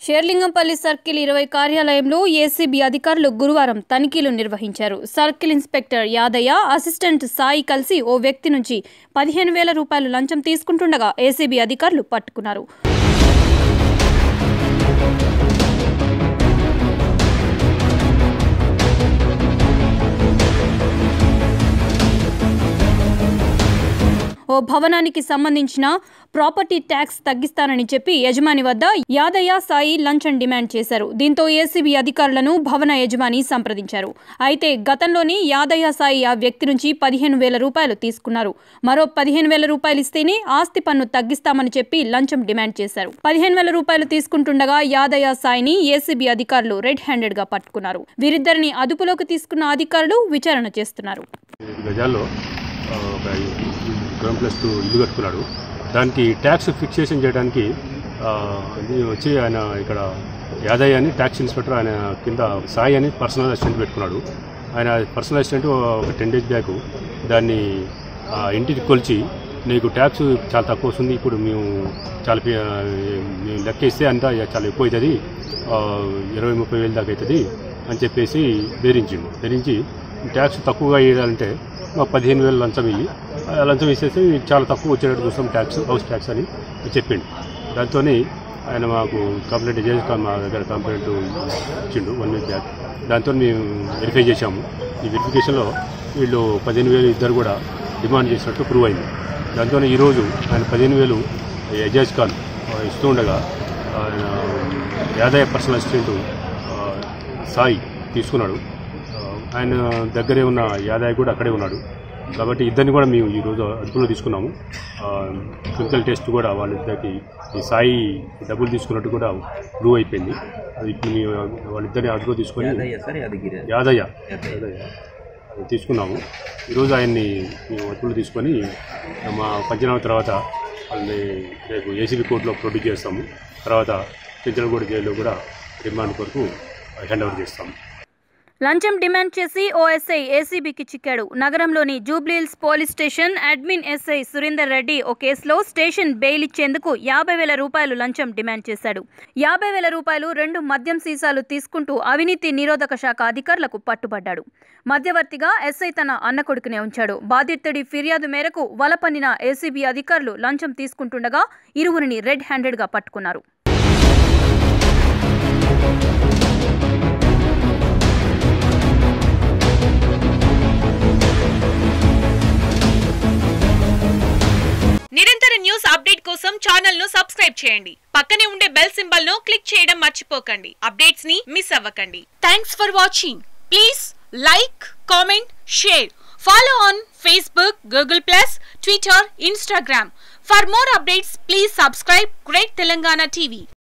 Serilingampally circle ఇరవై కార్యాలయంలో ACB అధికారులు గురువారం తనిఖీలు నిర్వహించారు circle inspector Yadaiah assistant Sai కలిసి ఓ వ్యక్తి నుంచి పదిహేను వేల రూపాయలు లంచం తీసుకుంటుండగా ఏసీబీ అధికారులు పట్టుకున్నారు ఓ భవనానికి సంబంధించిన ప్రాపర్టీ ట్యాక్స్ తగ్గిస్తానని చెప్పి యజమాని వద్ద యాదయ్య సాయి లంచం డిమాండ్ చేశారు దీంతో ఏసీబీ అధికారులను భవన యజమాని సంప్రదించారు అయితే గతంలోని యాదయ్య సాయి ఆ వ్యక్తి నుంచి పదిహేను వేల రూపాయలు తీసుకున్నారు మరో పదిహేను వేల రూపాయలు ఇస్తేనే ఆస్తి పన్ను తగ్గిస్తామని చెప్పి లంచం డిమాండ్ చేశారు పదిహేను వేల రూపాయలు తీసుకుంటుండగా యాదయ్య సాయిని ఏసీబీ అధికారులు రెడ్ హ్యాండెడ్ గా పట్టుకున్నారు వీరిద్దరిని అదుపులోకి తీసుకున్న అధికారులు విచారణ చేస్తున్నారు ఐదు గజాల్లో ఆ, ఒక గ్రౌండ్ ప్లస్ టూ ఇల్లు కట్టుకున్నాడు దానికి ట్యాక్స్ ఫిక్సేషన్ చేయడానికి ఆ, ఇది వచ్చి ఆయన ఇక్కడ యాదయ్య అని ట్యాక్స్ ఇన్స్పెక్టర్ ఆయన కింద సాయి అని పర్సనల్ అసిస్టెంట్ పెట్టుకున్నాడు ఆయన పర్సనల్ అసిస్టెంట్ ఒక టెన్ డేస్ బ్యాక్ దాన్ని ఆ, ఇంటికి కొలిచి నీకు ట్యాక్స్ చాలా తక్కువ వస్తుంది ఇప్పుడు మేము చాలా పే- మేము లెక్క ఇస్తే అంతా చాలా ఎక్కువ అవుతుంది ఆ, ఇరవై ముప్పై వేలు దాకా అవుతుంది అని చెప్పేసి బెదిరించిండు బెదిరించి ట్యాక్స్ తక్కువగా వేయాలంటే మా పదిహేను వేలు లంచం ఇయ్యి ఆ లంచం ఇచ్చేసి చాలా తక్కువ వచ్చేటట్టు చూస్తాం ట్యాక్స్ హౌస్ ట్యాక్స్ అని చెప్పిండు దాంతో ఆయన మాకు కంప్లైంట్ చేసి మా దగ్గర కంప్లైంట్ ఇచ్చిండు వన్ వీక్ బ్యాక్ దాంతో మేము వెరిఫై చేశాము ఈ వెరిఫికేషన్లో వీళ్ళు పదిహేను వేలు ఇద్దరు కూడా డిమాండ్ చేసినట్టు ప్రూవ్ అయింది దాంతో ఈరోజు ఆయన పదిహేను వేలు ఎజాజ్ ఖాన్ ఆ, ఇస్తూ ఉండగా ఆయన యాదయ్య పర్సనల్ అసిస్టెంట్ ఆ, సాయి తీసుకున్నాడు ఆ, ఆయన దగ్గరే ఉన్న యాదయ్య కూడా అక్కడే ఉన్నాడు కాబట్టి ఇద్దరిని కూడా మేము ఈరోజు అదుపులో తీసుకున్నాము ఫిజికల్ టెస్ట్ కూడా వాళ్ళిద్దరికి ఈ సాయి డబ్బులు తీసుకున్నట్టు కూడా ప్రూవ్ అయిపోయింది అది ఇప్పుడు మేము వాళ్ళిద్దరిని అదుపులో తీసుకొని యాదయ్య సార్ యాదగిరి యాదయ్య యాదయ్య. యాదయ్య అది తీసుకున్నాము ఈరోజు ఆయన్ని మేము అదుపులో తీసుకొని మా పంచనామా తర్వాత వాళ్ళని రేపు ఏసీబీ కోర్టులో ప్రొడ్యూస్ చేస్తాము తర్వాత పెంచలగూడ జైల్లో కూడా రిమాండ్ కొరకు హ్యాండ్ ఓవర్ చేస్తాము లంచం డిమాండ్ చేసి ఓ ఎస్ఐ ఏసీబీకి చిక్కాడు నగరంలోని Jubilee Hills police station admin SI Surender Reddy ఓ కేసులో స్టేషన్ బెయిల్ ఇచ్చేందుకు యాభై వేల రూపాయలు లంచం డిమాండ్ చేశాడు యాభై వేల రూపాయలు రెండు మద్యం సీసాలు తీసుకుంటూ అవినీతి నిరోధక శాఖ అధికారులకు పట్టుబడ్డాడు మధ్యవర్తిగా ఎస్ఐ తన అన్న కొడుకునే ఉంచాడు బాధితుడి ఫిర్యాదు మేరకు వలపన్నిన ఏసీబీ అధికారులు లంచం తీసుకుంటుండగా ఇరువురిని రెడ్ హ్యాండెడ్గా పట్టుకున్నారు నిరంతర న్యూస్ అప్డేట్ కోసం ఛానల్ ను సబ్స్క్రైబ్ చేయండి పక్కనే ఉండే బెల్ సింబల్ ను క్లిక్ చేయడం మర్చిపోకండి అప్డేట్స్ ని మిస్ అవ్వకండి thanks for watching please like comment share follow on Facebook Google plus Twitter Instagram for more updates please subscribe great Telangana TV